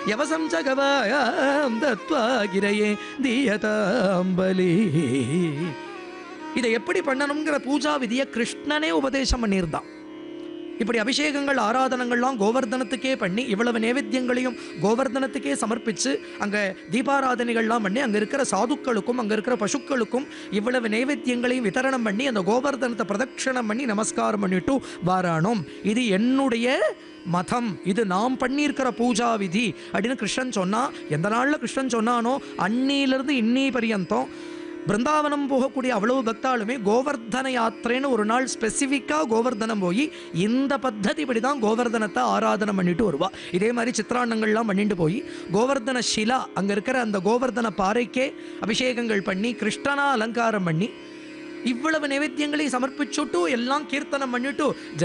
யவசம் சகவாயாம் தத்வா கிரையே தீயதாம்பலி இதை எப்படி பண்ணணுங்கிற பூஜா விதியை கிருஷ்ணனே உபதேசம் பண்ணியிருந்தான் இப்படி அபிஷேகங்கள் ஆராதனங்கள்லாம் கோவர்தனத்துக்கே பண்ணி இவ்வளவு நைவேத்தியங்களையும் கோவர்தனத்துக்கே சமர்ப்பிச்சு அங்க தீபாராதனைகள்லாம் பண்ணி அங்க இருக்கிற சாதுக்களுக்கும் அங்க இருக்கிற பசுக்களுக்கும் இவ்வளவு நைவேத்தியங்களையும் விதரணம் பண்ணி அந்த கோவர்தனத்தை பிரதட்சணம் பண்ணி நமஸ்காரம் பண்ணிட்டு வாரானோம் இது என்னுடைய மதம் இது நாம் பண்ணியிருக்கிற பூஜா விதி அப்படின்னு கிருஷ்ணன் சொன்னா எந்த நாள்ல கிருஷ்ணன் சொன்னானோ அன்னியிலிருந்து இன்னி பரியந்தம் பிருந்தாவனம் போகக்கூடிய அவ்வளவு பக்தாளுமே கோவர்தன யாத்திரைன்னு ஒரு நாள் ஸ்பெசிஃபிக்காக கோவர்தனம் போய் இந்த பத்ததிப்படி தான் கோவர்தனத்தை ஆராதனை பண்ணிட்டு வருவா இதே மாதிரி சித்திராண்ணங்கள்லாம் பண்ணிட்டு போய் கோவர்தன ஷிலா அங்கே இருக்கிற அந்த கோவர்தன பாறைக்கே அபிஷேகங்கள் பண்ணி கிருஷ்ணனா அலங்காரம் பண்ணி இவ்வளவு நைவேத்தியங்களையும் சமர்ப்பிச்சுட்டு எல்லாம் கீர்த்தனம் பண்ணிட்டு